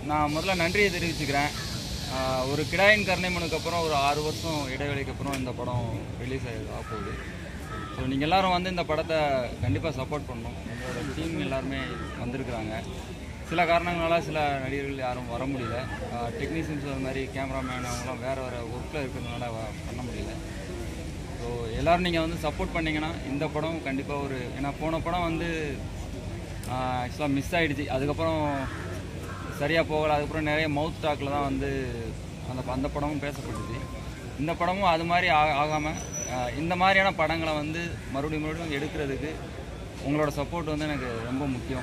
நான் முதல்ல நன்றியை தெரிவிச்சுக்கிறேன் ஆஹ் ஒரு கிடாயின் கருணைமனுக்கு அப்புறம் ஒரு ஆறு வருஷம் இடைவெளிக்கு அப்புறம் இந்த படம் ரிலீஸ் ஆக போகுது ஸோ நீங்கள் எல்லாரும் வந்து இந்த படத்தை கண்டிப்பாக சப்போர்ட் பண்ணணும் எங்களோட டீம் எல்லாருமே வந்திருக்கிறாங்க சில காரணங்களால சில நடிகர்கள் யாரும் வர முடியல டெக்னீஷியன்ஸ் அது மாதிரி கேமராமேன் அவங்களாம் வேறு வேறு ஒர்க்கில் இருக்கிறதுனால வ- பண்ண முடியல ஸோ எல்லோரும் நீங்கள் வந்து சப்போர்ட் பண்ணீங்கன்னா இந்த படம் கண்டிப்பாக ஒரு ஏன்னா போன படம் வந்து ஆக்சுவலாக மிஸ் ஆகிடுச்சு அதுக்கப்புறம் சரியாக போகலை அதுக்கப்புறம் நிறைய மவுத் டாக்கில் தான் வந்து அந்த அந்த படமும் பேசப்பட்டுச்சு இந்த படமும் அது மாதிரி ஆ ஆகாமல் இந்த மாதிரியான படங்களை வந்து மறுபடியும் மறுபடியும் எடுக்கிறதுக்கு உங்களோட சப்போர்ட் வந்து எனக்கு ரொம்ப முக்கியம்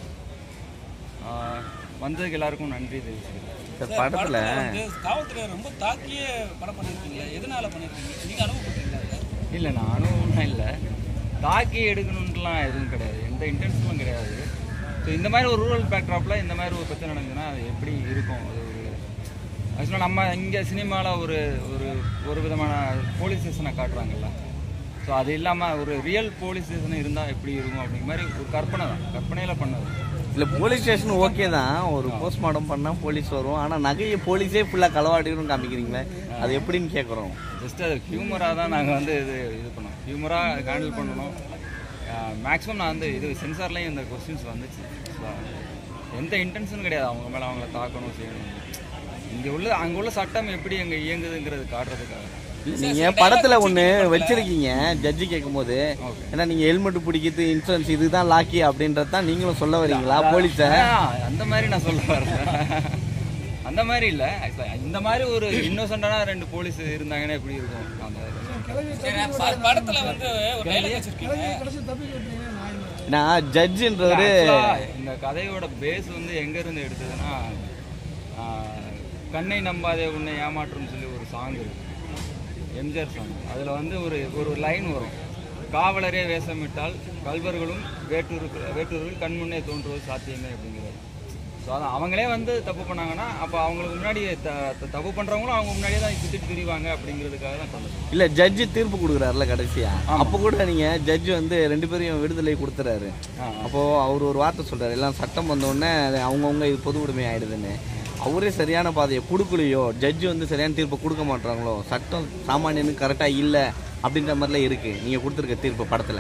ஆஹ் வந்ததுக்கு எல்லாருக்கும் நன்றி தெரிவிச்சுக்கிறேன் இந்த படத்துல வந்து காவல்துறை ரொம்ப தாக்கியே படம் பண்ணிருக்கீங்க எதனால பண்ணிருக்கீங்க நீங்க அனுபவப்பட்டீங்களா இதை? இல்லை நானும் ஒன்றும் இல்லை தாக்கி எடுக்கணுன்ட்டுலாம் எதுவும் கிடையாது எந்த இன்டென்ஷனும் கிடையாது ஸோ இந்த மாதிரி ஒரு ரூரல் பேக்ட்ராப்பில் இந்த மாதிரி ஒரு பிரச்சனை நடந்துச்சுன்னா அது எப்படி இருக்கும் அது ஒரு ஆக்சுவலாக நம்ம இங்கே சினிமாவில் ஒரு ஒரு ஒரு விதமான போலீஸ் ஸ்டேஷனை காட்டுறாங்கல்ல ஸோ அது இல்லாமல் ஒரு ரியல் போலீஸ் ஸ்டேஷன் இருந்தால் எப்படி இருக்கும் அப்படிங்கிற மாதிரி ஒரு கற்பனை தான் கற்பனையில் பண்ணது இல்ல போலீஸ் ஸ்டேஷன் ஓகே தான் ஒரு போஸ்ட்மார்ட்டம் பண்ணா போலீஸ் வரும் ஆனா நகையை போலீஸே ஃபுல்லா களவாடிடும் காமிக்கிறீங்களே அது எப்படின்னு கேக்குறோம் ஜஸ்ட் அது ஹியூமராக தான் நாங்கள் வந்து இது இது பண்ணோம் ஹியூமராக ஹேண்டில் பண்ணணும் மேக்ஸிமம் நான் வந்து இது சென்சார்லேயும் இந்த கொஸ்டின்ஸ் வந்துச்சு So, எந்த இன்டென்ஷனும் கிடையாது அவங்க மேலே அவங்கள தாக்கணும் செய்யணும் இங்கே உள்ள அங்கே உள்ள சட்டம் எப்படி அங்கே இயங்குதுங்கிறது காட்டுறதுக்காக நீங்க படத்துல ஒண்ணு வச்சிருக்கீங்க ஜட்ஜி கேட்கும்போது Okay. ஏன்னா நீங்க ஹெல்மெட் பிடிக்கிறது இன்சூரன்ஸ் இதுதான் லாக்கி அப்படின்றது தான் நீங்களும் சொல்ல வரீங்களா போலீஸ ஆ, அந்த மாதிரி நான் சொல்ல வரேன் அந்த மாதிரி இல்லை இந்த மாதிரி ஒரு இன்னோசண்டான ரெண்டு போலீஸ் இருந்தாங்கன்னா எப்படி இருக்கும் அந்த சரி, ப- படத்துல வந்து ஒரு டைலாக் வச்சிருக்கீங்க நான் ஜட்ஜுன்றவரு Actually, இந்த கதையோட பேஸ் வந்து எங்க இருந்து எடுத்ததுன்னா ஆஹ், கண்ணை நம்பாதே உன்னை ஏமாற்றும்னு சொல்லி ஒரு சாங் இருக்கு எம்ஜிஆர் சாங் அதில் வந்து ஒரு ஒரு லைன் வரும் காவலரே வேஷமிட்டால் கல்வர்களும் வேட்டூர் வேட்டூர்கள் கண்முன்னே தோன்றுவது சாத்தியமே அப்படிங்கிறது ஸோ அதான் அவங்களே வந்து தப்பு பண்ணாங்கன்னா அப்போ அவங்களுக்கு முன்னாடி த த- தப்பு பண்ணுறவங்களும் அவங்க முன்னாடியே தான் சுற்றிட்டு திரிவாங்க அப்படிங்கிறதுக்காக தான் பண்ணது இல்ல ஜட்ஜி தீர்ப்பு கொடுக்குறாருல கடைசியா அப்ப கூட நீங்க ஜட்ஜி வந்து ரெண்டு பேரையும் விடுதலை கொடுத்துறாரு ஆ. அப்போ அவர் ஒரு வார்த்தை சொல்றாரு எல்லாம் சட்டம் வந்த உடனே அது அவங்கவுங்க இது பொது உடைமை ஆயிடுதுன்னு அவரே சரியான பாதையை கொடுக்கலையோ ஜட்ஜி வந்து சரியான தீர்ப்பை கொடுக்க மாட்டாங்களோ சட்டம் சாமானியனுக்கு கரெக்டா இல்ல அப்படின்ற மாதிரிலாம் இருக்கு நீங்க கொடுத்துருக்க தீர்ப்பு படத்துல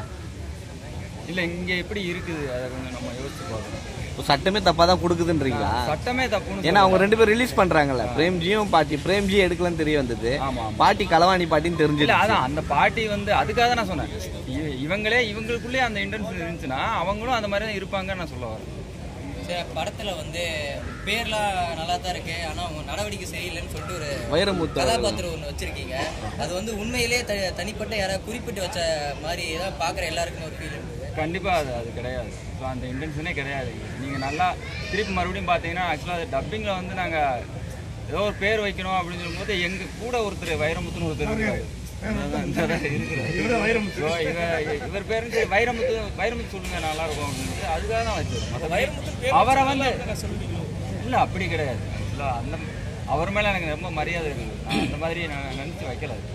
இல்லை இங்கே எப்படி இருக்குது அதை கொஞ்சம் நம்ம யோசிச்சு பார்க்கணும் இப்போ சட்டமே தப்பா தான் கொடுக்குதுன்றீங்களா சட்டமே தப்புன்னு ஏன்னா அவங்க ரெண்டு பேரும் ரிலீஸ் பண்றாங்கல்ல பிரேம்ஜியும் பாட்டி பிரேம்ஜி எடுக்கலன்னு தெரிய வந்தது ஆமா, ஆமா. பாட்டி களவாணி பாட்டின்னு இல்ல தெரிஞ்சிருச்சு அதான் அந்த பார்ட்டி வந்து அதுக்காக தான் நான் சொன்னேன் இவ- இவங்களே இவங்களுக்குள்ளே அந்த இன்டென்ஷன் இருந்துச்சுன்னா அவங்களும் அந்த மாதிரி தான் இருப்பாங்கன்னு நான் சொல்ல வரேன் சரி படத்துல வந்து பேர்லாம் நல்லா தான் இருக்கு ஆனா உங்க நடவடிக்கை சரியில்லைன்னு சொல்லிட்டு ஒரு வைரமுத்து கதாபாத்திரம் ஒன்று வச்சிருக்கீங்க அது வந்து உண்மையிலே த தனிப்பட்ட யாராவது குறிப்பிட்டு வச்ச மாதிரி தான் பார்க்குற எல்லாருக்குமே ஒரு ஃபீல் இருக்குது கண்டிப்பா அது அது கிடையாது ஸோ அந்த இன்டென்ஷனே கிடையாது நீங்க நல்லா திருப்பி மறுபடியும் பார்த்தீங்கன்னா ஆக்சுவலாக அது டப்பிங்கில் வந்து நாங்க ஏதோ ஒரு பேர் வைக்கணும் அப்படின்னு சொல்லும்போது எங்க கூட ஒருத்தர் வைரமுத்துன்னு ஒருத்தர் இருக்காரு அதான் இந்த தான் இருக்கிறாரு. So, இவ- இவர் பேரு வந்து வைரமுத்து வைரமுத்து சொல்லுங்க நல்லா இருக்கும் அப்படின்னு அதுக்காக தான் வச்சது மத்தபடி அவரை வந்து இல்ல அப்படி கிடையாது ஆக்சுவலாக அந்த அவர் மேல எனக்கு ரொம்ப மரியாதை இருக்குது நான் அந்த மாதிரி நான் நினைச்சு வைக்கல அது.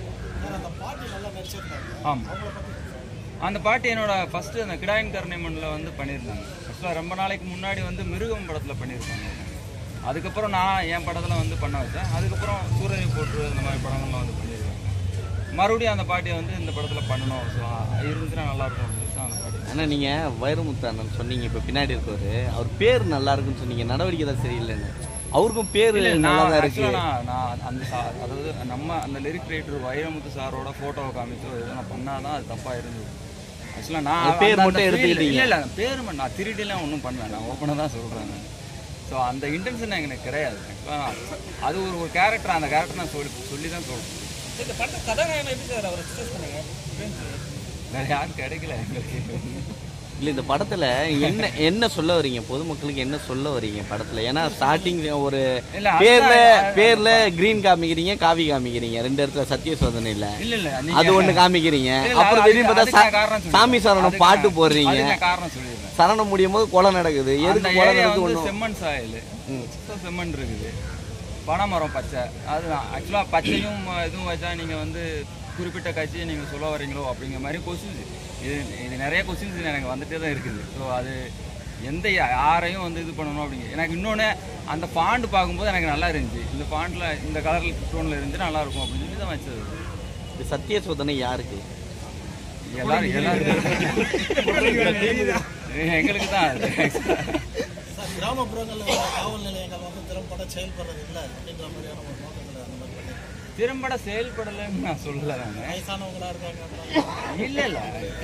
ஆமா அந்த பாட்டு என்னோட ஃபர்ஸ்ட் அந்த கிடாயின் கருணைமண்ணில் வந்து பண்ணியிருந்தாங்க ஆக்சுவலாக ரொம்ப நாளைக்கு முன்னாடி வந்து மிருகம் படத்தில் பண்ணியிருந்தாங்க அதுக்கப்புறம் நான் என் படத்தில் வந்து பண்ண வச்சேன் அதுக்கப்புறம் சூரியனை போட்டு இந்த மாதிரி படங்கள்லாம் வந்து பண்ணியிருக்காங்க மறுபடியும் அந்த பாட்டியை வந்து இந்த படத்தில் பண்ணணும் ஸோ இருந்துச்சுன்னா நல்லா இருக்கும் அப்படின்னு சொல்லி அந்த பாட்டி ஆனா நீங்க வைரமுத்து அண்ணன் சொன்னீங்க இப்ப பின்னாடி இருக்கவரு அவர் பேர் நல்லா இருக்குன்னு சொன்னீங்க நடவடிக்கை தான் சரியில்லைன்னு அவருக்கும் பேர் நல்லா நான் தான் இருக்கு actually நான் நான் அந்த சா- அதாவது நம்ம அந்த லிரிக் ரைட்டர் வைரமுத்து சாரோட ஃபோட்டோவை காமிச்சோ எதுவும் நான் பண்ணாதான் அது தப்பாக இருந்தது ஆக்சுவலாக நான் அது பேர் அந்த- அந்த மட்டும் feel- எடுத்துக்கிட்டீங்க. இல்ல இல்ல பேர் மட்டும் நான் திருடிலாம் ஒன்றும் பண்ணல நான் ஓப்பனாக தான் சொல்கிறேன் ஸோ அந்த இன்டென்ஷன் எனக்கு கிடையாது Actually நான் அது ஒரு ஒரு கேரக்டர் அந்த கேரக்டர் நான் சொல்லி சொல்லி தான் சொல்கிறேன் சரி, இந்த படத்தை கதாநாயகன் எப்படி சார் அவரை சூஸ் பண்ணீங்க வேற யாரும் கிடைக்கல எங்களுக்கு இல்ல இந்த படத்துல என்ன என்ன சொல்ல வரீங்க பொதுமக்களுக்கு என்ன சொல்ல வரீங்க படத்துல ஏன்னா ஸ்டார்டிங் ஒரு இல்ல, பேர்ல அதுதான் பேர்ல கிரீன் காமிக்கிறீங்க காவி காமிக்கிறீங்க ரெண்டு இடத்துல சத்திய சோதனை இல்ல இல்ல இல்ல அது ஒண்ணு காமிக்கிறீங்க இல்ல, இல்ல, அப்புறம் அதுக்கு- திடீர்னு பார்த்தா அதுக்கு நான் காரணம் சா- சொல்லிடுறேன். சாமி சரணம் அதுக்கு பாட்டு நான்- போடுறீங்க அதுக்கு நான் காரணம் சொல்லிடுறேன் சரணம் முடியும் போது கொலை நடக்குது அந்த எதுக்கு கொலை ஏரியா நடக்குது வந்து ஒண்ணும் செம்மண் சாயல் சுத்த செம்மண் இருக்குது பனைமரம் பச்சை அதுதான் ஆக்சுவலாக பச்சையும் இதுவும் வச்சா நீங்கள் வந்து குறிப்பிட்ட கட்சியை நீங்கள் சொல்ல வரீங்களோ அப்படிங்கிற மாதிரி கொஸ்டின்ஸ் இது இது நிறைய கொஸ்டின்ஸ் எனக்கு வந்துட்டே தான் இருக்குது ஸோ அது எந்த யாரையும் வந்து இது பண்ணணும் அப்படிங்க எனக்கு இன்னொன்று அந்த ஃபாண்ட் பார்க்கும்போது எனக்கு நல்லா இருந்துச்சு இந்த ஃபாண்டில் இந்த கலர் டோனில் இருந்துச்சு நல்லா இருக்கும் அப்படின்னு சொல்லி தான் வச்சது இது சத்திய சோதனை யாருக்கு எல்லாரும் எல்லாரும் எங்களுக்கு தான் அது சார் கிராமப்புறங்களில் உள்ள காவல் நிலையங்கள் வந்து திறம்பட செயல்படுறது இல்லை அப்படின்ற மாதிரியான ஒரு நோக்கத்தில் அந்த மாதிரி பண்ணிருக்காங்க. திறம்பட செயல்படலைன்னு நான் சொல்லல நான் வயசானவங்களா இருக்காங்க இல்லை இல்லை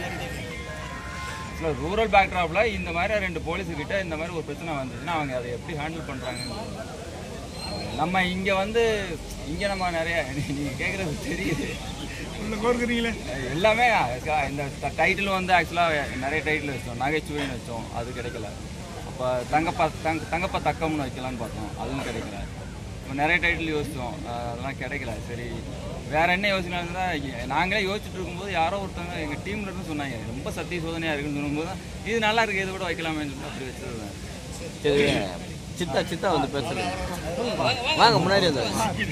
ரூரல் பேக்ட்ராப்பில் இந்த மாதிரி ரெண்டு போலீஸுக்கிட்ட இந்த மாதிரி ஒரு பிரச்சனை வந்துச்சுன்னா அவங்க அதை எப்படி ஹேண்டில் பண்ணுறாங்கன்னு நம்ம இங்கே வந்து இங்கே நம்ம நிறைய நீங்கள் கேட்குறது தெரியுது எல்லாமே actually இந்த டைட்டில் வந்து ஆக்சுவலாக நிறைய டைட்டில் வச்சோம் நகைச்சுவைன்னு வச்சோம் அது கிடைக்கல அப்போ தங்கப்பா தங்க தங்கப்பா தக்கம்னு வைக்கலான்னு பார்த்தோம் அதுவும் கிடைக்கல இப்போ நிறைய டைட்டில் யோசித்தோம் அதெல்லாம் கிடைக்கல சரி வேற என்ன யோசிக்கலாம் நாங்களே யோசிச்சுட்டு இருக்கும்போது யாரோ ஒருத்தவங்க எங்கள் டீம்ல இருந்து சொன்னாங்க ரொம்ப சத்திய சோதனையாக இருக்குன்னு சொல்லும்போது தான், இது நல்லா இருக்கு இது கூட வைக்கலாமேன்னு சொல்லிட்டு அப்படி வச்சது தான் சரி சித்தா சித்தா வந்து பேசுறேன் வாங்க முன்னாடி வந்து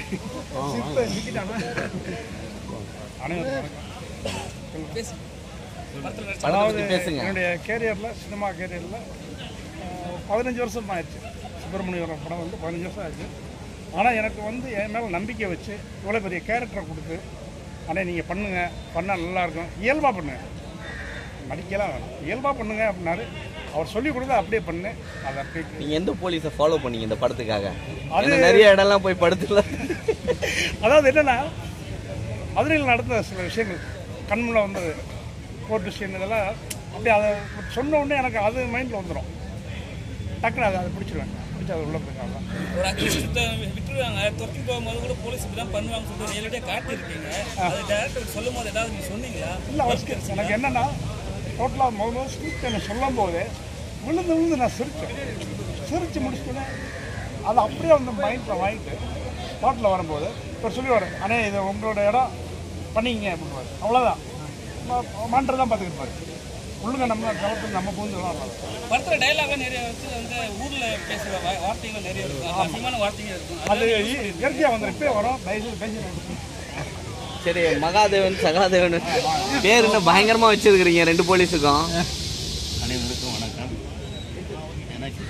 படத்தை பத்தி பேசுங்க என்னுடைய கேரியரில் சினிமா கேரியரில் பதினஞ்சு வருஷம் ஆயிடுச்சு சுப்பிரமணியம் படம் வந்து பதினஞ்சு வருஷம் ஆயிடுச்சு ஆனால் எனக்கு வந்து என் மேலே நம்பிக்கை வச்சு இவ்வளோ பெரிய கேரக்டரை கொடுத்து அண்ணே நீங்கள் பண்ணுங்கள் பண்ணால் நல்லாயிருக்கும் இயல்பாக பண்ணுங்க நடிக்கலாம் வேணாம் இயல்பாக பண்ணுங்க அப்படின்னாரு அவர் சொல்லி கொடுத்து அப்படியே பண்ணு அதை அப்படியே நீங்க எந்த போலீஸை ஃபாலோ பண்ணீங்க இந்த படத்துக்காக அது- ஏன்னா நிறைய இடம்லாம் போய் படத்துல அதாவது என்னன்னா மதுரையில் நடந்த சில விஷயங்கள் கண்முன்ன வந்தது கோர்ட் விஷயம் இதெல்லாம் அப்படியே அதை சொன்ன உடனே எனக்கு அது மைண்டில் வந்துடும் டக்குனு அதை அதை பிடிச்சிருவேன் பிடிச்சி அதை உள்ள போயிருக்காங்க ஒரு அக்யூஸ்ட்டை விட்டுருவாங்க துரத்தி போகும்போது கூட போலீஸ் இப்படி தான் பண்ணுவாங்க சொல்லிட்டு ரியலிட்டியாக காட்டியிருக்கீங்க அது டேரக்டர் சொல்லும் போது ஏதாவது நீங்கள் சொன்னீங்களா இல்லை அவருக்கு எனக்கு என்னன்னா டோட்டலாக முதல்ல ஸ்கிரிப்ட் எனக்கு சொல்லும் போது விழுந்து விழுந்து நான் சிரித்தேன் சிரித்து முடிச்சுட்டு அதை அப்படியே வந்து மைண்டில் வாங்கிட்டு ஸ்பாட்டில் வரும்போது இப்போ சொல்லி வரேன் அண்ணே இது உங்களோட இடம் பண்ணிங்க அப்படின்னு அவ்வளோதான் மாண்டர் தான் பார்த்துக்கிட்டு பாரு உள்ளுங்க நம்ம கலத்து நம்ம பூந்து விளாட்றோம் படத்தில் டைலாக்லாம் நிறைய வச்சு வந்து ஊரில் பேசுகிற வா வார்த்தைகள் நிறைய இருக்கும் அது அதிகமான வார்த்தைகள் இருக்கும் அது இ- இயற்கையாக வந்துடும் இப்பயே வரும் தயவுசெய்து பேசி சரி மகாதேவன் சகாதேவன் பேர் என்ன பயங்கரமா வச்சிருக்கிறீங்க ரெண்டு போலீஸுக்கும் அனைவருக்கும் வணக்கம் எனக்கு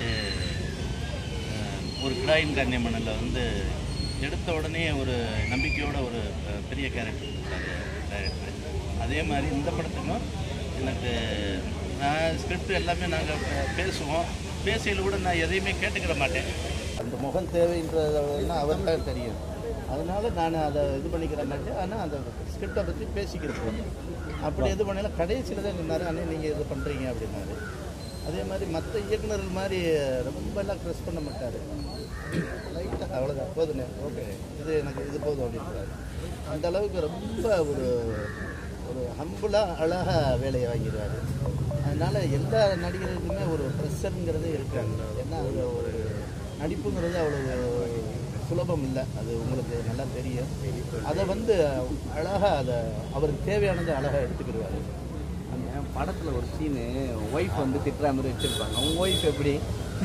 அஹ், ஒரு கிராயின் கன்னியம்மனில் வந்து எடுத்த உடனே ஒரு நம்பிக்கையோட ஒரு அஹ், பெரிய கேரக்டர் கொடுத்தாரு டைரக்டர் அதே மாதிரி இந்த படத்துக்கும் எனக்கு நான் ஸ்கிரிப்ட் எல்லாமே நாங்கள் பேசுவோம் பேசியில் கூட நான் எதையுமே கேட்டுக்கிட மாட்டேன் அந்த முகம் தேவைன்றதுனா அவர் தான் தெரியும் அதனால நான் அதை இது பண்ணிக்கிற மாட்டேன் ஆனால் அந்த ஸ்கிரிப்டை பற்றி பேசிக்கிறேன் அப்படி இது பண்ணல கடைசியில் தான் சொன்னார் அண்ணே நீங்கள் இது பண்ணுறீங்க அப்படின்னாரு அதே மாதிரி மற்ற இயக்குனர்கள் மாதிரி ரொம்பலாம் க்ரெஸ் பண்ண மாட்டார் லைட்டாக அவ்வளோதான் போதுண்ணே ஓகே இது எனக்கு இது போதும் அப்படின்றாரு அந்த அளவுக்கு ரொம்ப ஒரு ஒரு ஹம்புளாக அழகாக வேலையை வாங்கிடுவார் அதனால் எல்லா நடிகர்களுக்குமே ஒரு ப்ரெஷருங்கிறது இருக்காங்க ஏன்னா அதில் ஒரு நடிப்புங்கிறது அவ்வளோ சுலபம் இல்லை அது உங்களுக்கு நல்லா தெரியும் அதை வந்து அழகாக அதை அவருக்கு தேவையானதை அழகாக எடுத்துக்கிடுவார் அந்த படத்துல ஒரு சீனு ஒய்ஃப் வந்து திட்டுற மாதிரி வச்சிருப்பாங்க உங்க ஒய்ஃப் எப்படி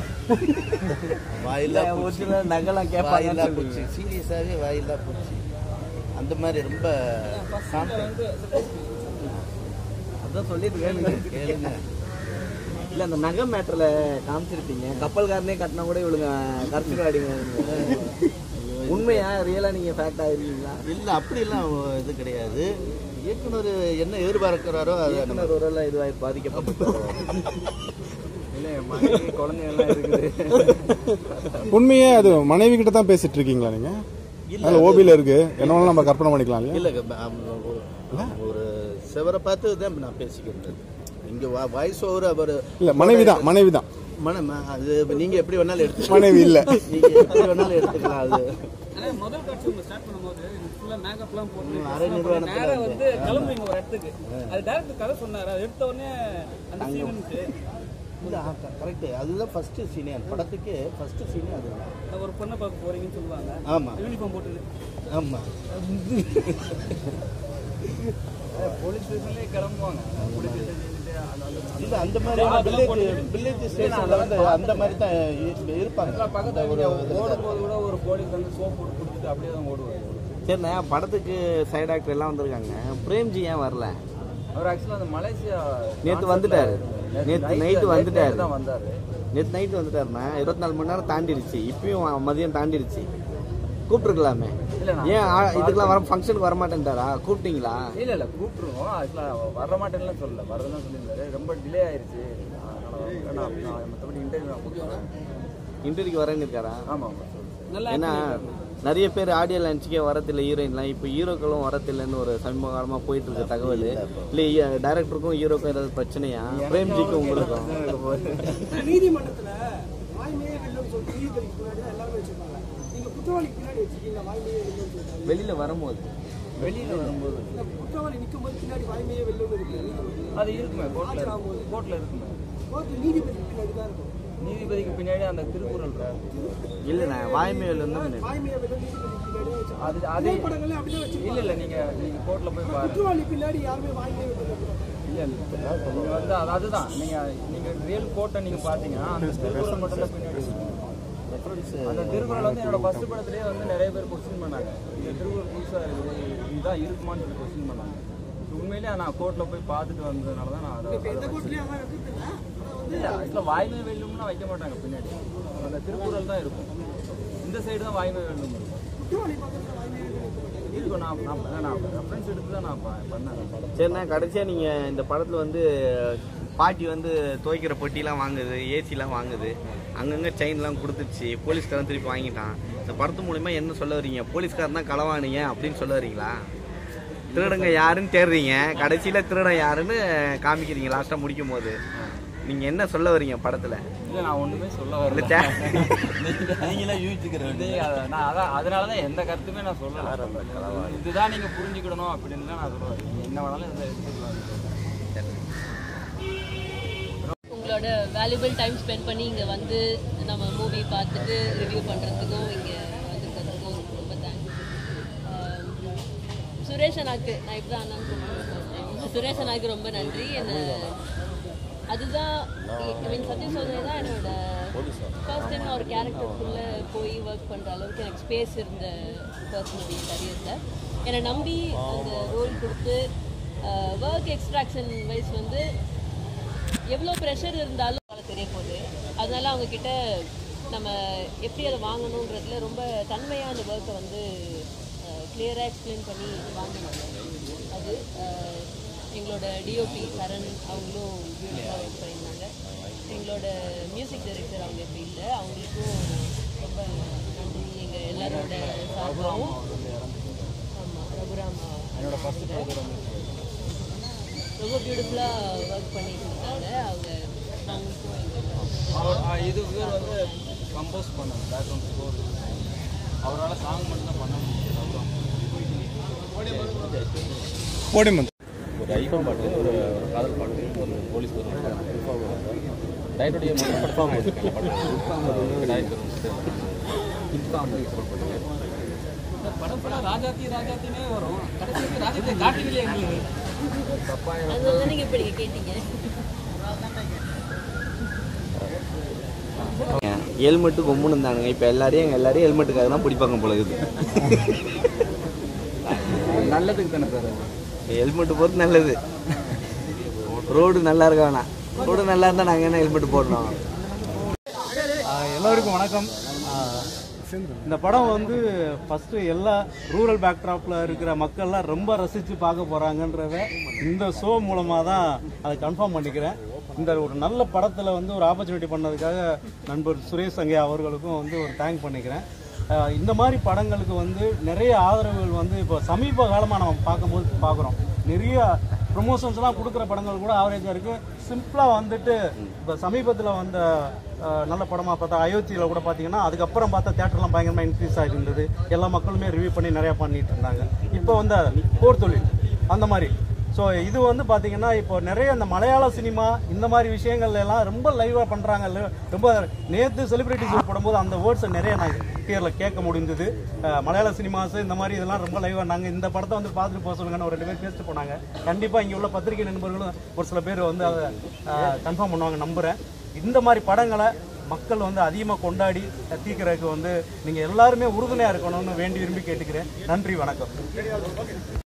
வாயில்லா ஒரு பூச்சி. சில நகைலாம் வாயில்லா கேட்பாங்க பூச்சி சீரியஸாகவே வாயில்லா பூச்சி அந்த மாதிரி ரொம்ப கான்ஃபிடன்ட் அதான் சொல்லிட்டு கேளுங்க கேளுங்க இல்ல அந்த நகை மேட்டர்ல காமிச்சிருப்பீங்க கப்பல்காரனே கட்டினா கூட இவளுங்க கருத்து அடிங்க உண்மையா ரியலா நீங்க ஃபேக்ட் ஆயிருக்கீங்களா இல்லை அப்படிலாம் இது கிடையாது இயக்குனர் என்ன எதிர்பார்க்கிறாரோ அதை நம்ம இயக்குனர் ஒரு இதுவாக பாதிக்கப்பட்டோம் இல்ல என் மனைவி குழந்தைங்கள்லாம் இருக்குது உண்மையே அது மனைவி கிட்ட தான் பேசிட்டு இருக்கீங்களா நீங்க அதில் ஓபியில் இருக்கு என்ன வேணாலும் நம்ம கற்பனை பண்ணிக்கலாம் இல்லையா இல்லை ஒரு செவரை பார்த்து தான் நான் பேசிக்கிறது இங்கே வாய்ஸ் ஓவர் அவர் இல்ல மனைவி தான் மனைவி தான் மன ம- அது நீங்க எப்படி வேணாலும் எடுத்துக்கலாம் மனைவி இல்ல. நீங்க எப்படி வேணாலும் எடுத்துக்கலாம் அது ஆனால் முதல் காட்சி உங்க ஸ்டார்ட் பண்ணும்போது ஃபுல்லாக மேக்கப்லாம் போட்டு அரை நிர்வாணத்துல நேரா வந்து வந்து. கிளம்புவீங்க ஒரு இடத்துக்கு அது டேரக்டர் கதை சொன்னார் அது எடுத்த உடனே அந்த சீனுக்கு இல்லை கரெக்டு அதுதான் ஃபர்ஸ்ட் சீனே அந்த படத்துக்கு ஃபர்ஸ்ட் சீனே அதுதான் ஒரு பொண்ணை பார்க்க போறீங்கன்னு சொல்லுவாங்க ஆமா யூனிஃபார்ம் போட்டு ஆமா போலீஸ் ஸ்டேஷன்லேயே கிளம்புவாங்க இல்ல அந்த மாதிரி வில்லேஜ் வில்லேஜ் ஸ்டேஷன்ல வந்து அந்த மாதிரி தான் இ- இருப்பாங்க அந்த பக்கத்தில் ஒரு ஓடும்போது கூட ஒரு போலீஸ் வந்து சோப் போட்டு கொடுத்துட்டு அப்படியே தான் ஓடுவார் சரிண்ணே படத்துக்கு சைடு ஆக்டர் எல்லாம் வந்திருக்காங்க பிரேம்ஜி ஏன் வரல அவர் ஆக்சுவலாக அந்த மலேசியா நேத்து வந்துட்டாரு நேற்று நைட்டு வந்துட்டாரு தான் வந்தாரு நேற்று நைட்டு வந்துட்டாருண்ணா இருபத்தி நாலு மணி நேரம் தாண்டிடுச்சு இப்பயும் அவன் மதியம் தாண்டிடுச்சு கூப்பிட்டுருக்கலாமே ஏன் ஆ- இதுக்கெல்லாம் வர ஃபங்க்ஷனுக்கு வர மாட்டேன்ட்டாரா கூப்பிட்டீங்களா இல்ல இல்ல கூப்பிட்டுருவோம் அதுக்கெல்லாம் வர மாட்டேன்லாம் சொல்லல வரதான் சொல்லியிருந்தாரு ரொம்ப டிலே ஆயிருச்சு அதனால வரல. நான் நான் மற்றபடி இன்டர்வியூ நான் கொடுத்துருவேன் இன்டர்வியூக்கு வரேன்னு இருக்காரா ஆமா ஆமா நல்லா ஏன்னா நிறைய பேர் ஆடியோ லான்ச்சுக்கே வரதில்லை ஹீரோயின்லாம் இப்போ ஹீரோக்களும் வரதில்லைன்னு ஒரு சமீப காலமாக போயிட்டு இருக்க தகவல் இல்லை டைரக்டருக்கும் ஹீரோக்கும் ஏதாவது பிரச்சனையா பிரேம்ஜிக்கும் உங்களுக்கும் நீதிமன்றத்துல வாய்மையே வெள்ளம் சொல்லி நீதிபதிக்கு முன்னாடி தான் எல்லாருமே வச்சிருப்பாங்க நீங்க குற்றவாளிக்கு பின்னாடி வச்சிருக்கீங்க வாய்மையே வெள்ளம் சொல்றாங்க வெளியில வரும்போது வெளியில வரும்போது இந்த குற்றவாளி நிற்கும் போது பின்னாடி வாய்மையே வெள்ளம் இருக்கு நீதிபதி அது இருக்குமே கோர்ட்ல கோர்ட்ல இருக்குமே கோர்ட்டு நீதிபதிக்கு பின்னாடி தான் இருக்கும் நீதிபதிக்கு பின்னாடி அந்த திருக்குறள் இருக்கு. இல்லைண்ணா வாய்மையில் வந்து வாய்மையே வெள்ளம் நீதிபதிக்கு பின்னாடி வச்சிருக்காங்க அது அது படங்களே அப்படிதான் வச்சிருப்பாங்க இல்ல இல்ல நீங்க நீங்க கோர்ட்ல போய் பாருங்க குற்றவாளி பின்னாடி யாருமே வாய்மையே வெள்ளம் இல்ல இல்ல நீங்க வந்து அது- அதுதான் நீங்க நீங்க ரியல் கோர்ட்டை நீங்க பாத்தீங்கன்னா அந்த திருக்குறள் மட்டும் தான் பின்னாடி இருக்கும். அந்த திருக்குறள் வந்து என்னோட ஃபர்ஸ்ட் படத்திலேயே வந்து நிறைய பேர் கொஸ்டின் பண்ணாங்க இந்த திருக்குறள் புதுசா இருக்குது இதுதான் இருக்குமான்னு சொல்லி கொஸ்டின் பண்ணாங்க உண்மையிலேயே நான் கோர்ட்ல போய் பார்த்துட்டு வந்ததுனால தான் நான் அதை எந்த கோர்ட்லயும் அதான் இருக்குது இல்ல இல்ல இதுல வாய்மை வெல்லும்னா வைக்க மாட்டாங்க பின்னாடி அந்த திருக்குறள் தான் இருக்கும் இந்த சைடு தான் வாய்மை வெல்லும் இருக்கும் குற்றவாளி பக்கத்துல வாய்மையே வெள்ளம் இருக்கும் நான் நான் நான் ரெஃபரன்ஸ் எடுத்து தான் நான் ப- பண்ணேன் சரிண்ணா கடைசியாக நீங்கள் இந்த படத்தில் வந்து பாட்டி வந்து துவைக்கிற பொட்டிலாம் வாங்குது ஏசிலாம் வாங்குது அங்கங்கே செயின்லாம் கொடுத்துருச்சு போலீஸ்காரன் திருப்பி வாங்கிட்டான் இந்த படத்து மூலிமா என்ன சொல்ல வரீங்க போலீஸ்காரன் தான் களவானீங்க அப்படின்னு சொல்ல வரீங்களா திருடங்க யாருன்னு தேடுறீங்க கடைசியில் திருடன் யாருன்னு காமிக்கிறீங்க லாஸ்ட்டாக முடிக்கும் போது நீங்கள் என்ன சொல்ல வரீங்க படத்தில் இல்ல நான் ஒண்ணுமே சொல்ல இல்ல, வரல தே- நீங்களே யூகிச்சுக்கிற இது அத- நான் அதான் அதனால தான் எந்த கருத்துமே நான் சொல்லல இதுதான் நீங்க புரிஞ்சுக்கிடணும் அப்படின்னு தான் நான் சொல்லுவேன் நீங்க என்ன வேணாலும் இதில் எடுத்துக்கலாம் உங்களோட வேல்யூபிள் டைம் ஸ்பெண்ட் பண்ணி இங்கே வந்து நம்ம மூவி பார்த்துட்டு ரிவ்யூ பண்ணுறதுக்கும் இங்கே வந்திருக்கிறதுக்கும் ரொம்ப தேங்க்ஸ் சுரேஷ் அண்ணாக்கு நான் இப்படி தான் அண்ணான்னு கூப்பிடுவேன். சுரேஷ் அண்ணாக்கு ரொம்ப நன்றி என்ன அதுதான் ஐ மீன் சத்ய சோதனை தான் என்னோட ஃபர்ஸ்ட் டைம் நான் ஒரு கேரக்டருக்குள்ளே போய் ஒர்க் பண்ணுற அளவுக்கு எனக்கு ஸ்பேஸ் இருந்த பர்சனலி கரியரில் என்னை நம்பி அந்த ரோல் கொடுத்து ஒர்க் எக்ஸ்ட்ராக்ஷன் வைஸ் வந்து எவ்வளோ ப்ரெஷர் இருந்தாலும் அவங்களுக்கு தெரிய போகுது அதனால அவங்க கிட்ட நம்ம எப்படி அதை வாங்கணுன்றதுல ரொம்ப தன்மையாக அந்த ஒர்க்கை வந்து கிளியராக எக்ஸ்பிளைன் பண்ணி வாங்கணும் அது அஹ், எங்களோட டிஓபி சரண் அவங்களும் பியூட்டிஃபுல்லாக ஒர்க் பண்ணியிருந்தாங்க எங்களோட மியூசிக் டைரக்டர் அவங்க இப்போ இல்லை அவங்களுக்கும் ரொம்ப நன்றி எங்கள் எல்லாரோட சார்பாகவும் ஆமாம் ரகுராமா என்னோட ஃபர்ஸ்ட் ப்ரோக்ராம் ரொம்ப பியூட்டிஃபுல்லாக ஒர்க் பண்ணிட்டு இருக்காங்க அவங்க அவங்களுக்கும் எங்கள் இது பேர் வந்து கம்போஸ் பண்ணாங்க பேக்ரவுண்ட் ஸ்கோர் அவரால் சாங் மட்டும் தான் பண்ண முடியும் அப்புறம் ஒரு ஐஃபோன் பாட்டு ஒரு ஒரு காதல் பாட்டு ஒரு போலீஸ் ஒரு டயட்டுடைய மட்டும் பர்ஃபார்ம் இந்த படம் ஃபுல்லாக ராஜாத்தி ராஜாத்தினே வரும் கடைசிக்கு ராஜாத்தியை காட்டுகளே எங்களுக்கு அதனால தான் நீங்கள் இப்போ நீங்கள் கேட்டீங்க ஹெல்மெட்டு கொம்முன்னு இருந்தானுங்க இப்போ எல்லாரையும் எங்கள் எல்லாரையும் ஹெல்மெட்டுக்காக தான் பிடிப்பாங்க போல இருக்குது நல்லதுக்கு தானே சார் ஹெல்மெட் போட்டு நல்லது ரோடு நல்லா இருக்க வேணாம் ரோடு நல்லா இருந்தால் நாங்கள் என்ன ஹெல்மெட் போடணும் எல்லோருக்கும் வணக்கம் ஆஹ் இந்த படம் வந்து ஃபஸ்ட்டு எல்லா ரூரல் பேக்ட்ராப்பில் இருக்கிற மக்கள்லாம் ரொம்ப ரசித்து பார்க்க போகிறாங்கன்றத இந்த ஷோ மூலமாக தான் அதை கன்ஃபார்ம் பண்ணிக்கிறேன் இந்த ஒரு நல்ல படத்தில் வந்து ஒரு ஆப்பர்ச்சுனிட்டி பண்ணதுக்காக நண்பர் சுரேஷ் சங்கே அவர்களுக்கும் வந்து ஒரு தேங்க் பண்ணிக்கிறேன் ஆஹ் இந்த மாதிரி படங்களுக்கு வந்து நிறைய ஆதரவுகள் வந்து இப்போ சமீப காலமாக நம்ம பார்க்கும்போது பார்க்குறோம் நிறைய ப்ரொமோஷன்ஸ்லாம் கொடுக்குற படங்கள் கூட ஆவரேஜாக இருக்குது சிம்பிளாக வந்துட்டு இப்போ சமீபத்தில் வந்த ஆஹ், நல்ல படமாக பார்த்தா அயோத்தியில் கூட பார்த்தீங்கன்னா அதுக்கப்புறம் பார்த்தா தேட்டர்லாம் பயங்கரமாக இன்க்ரீஸ் ஆகிட்டு இருந்தது எல்லா மக்களுமே ரிவ்யூ பண்ணி நிறையா பண்ணிட்டு இருந்தாங்க இப்போ வந்து போர் தொழில் அந்த மாதிரி ஸோ இது வந்து பார்த்தீங்கன்னா இப்போ நிறைய இந்த மலையாள சினிமா இந்த மாதிரி விஷயங்கள்ல எல்லாம் ரொம்ப லைவாக பண்ணுறாங்க ரொம்ப நேற்று செலிபிரிட்டிஸ் போடும்போது அந்த வேர்ட்ஸை நிறைய நான் தியேட்டரில் கேட்க முடிந்தது அஹ் மலையாள சினிமாஸ் இந்த மாதிரி இதெல்லாம் ரொம்ப லைவாக நாங்கள் இந்த படத்தை வந்து பார்த்துட்டு போக சொல்லுங்கன்னு ஒரு ரெண்டு பேர் பேசிட்டு போனாங்க கண்டிப்பாக இங்கே உள்ள பத்திரிகை நண்பர்களும் ஒரு சில பேர் வந்து அதை கன்ஃபார்ம் பண்ணுவாங்க நம்புகிறேன் இந்த மாதிரி படங்களை மக்கள் வந்து அதிகமாக கொண்டாடி தீக்கிறதுக்கு வந்து நீங்கள் எல்லாருமே உறுதுணையாக இருக்கணும்னு வேண்டி விரும்பி கேட்டுக்கிறேன் நன்றி வணக்கம்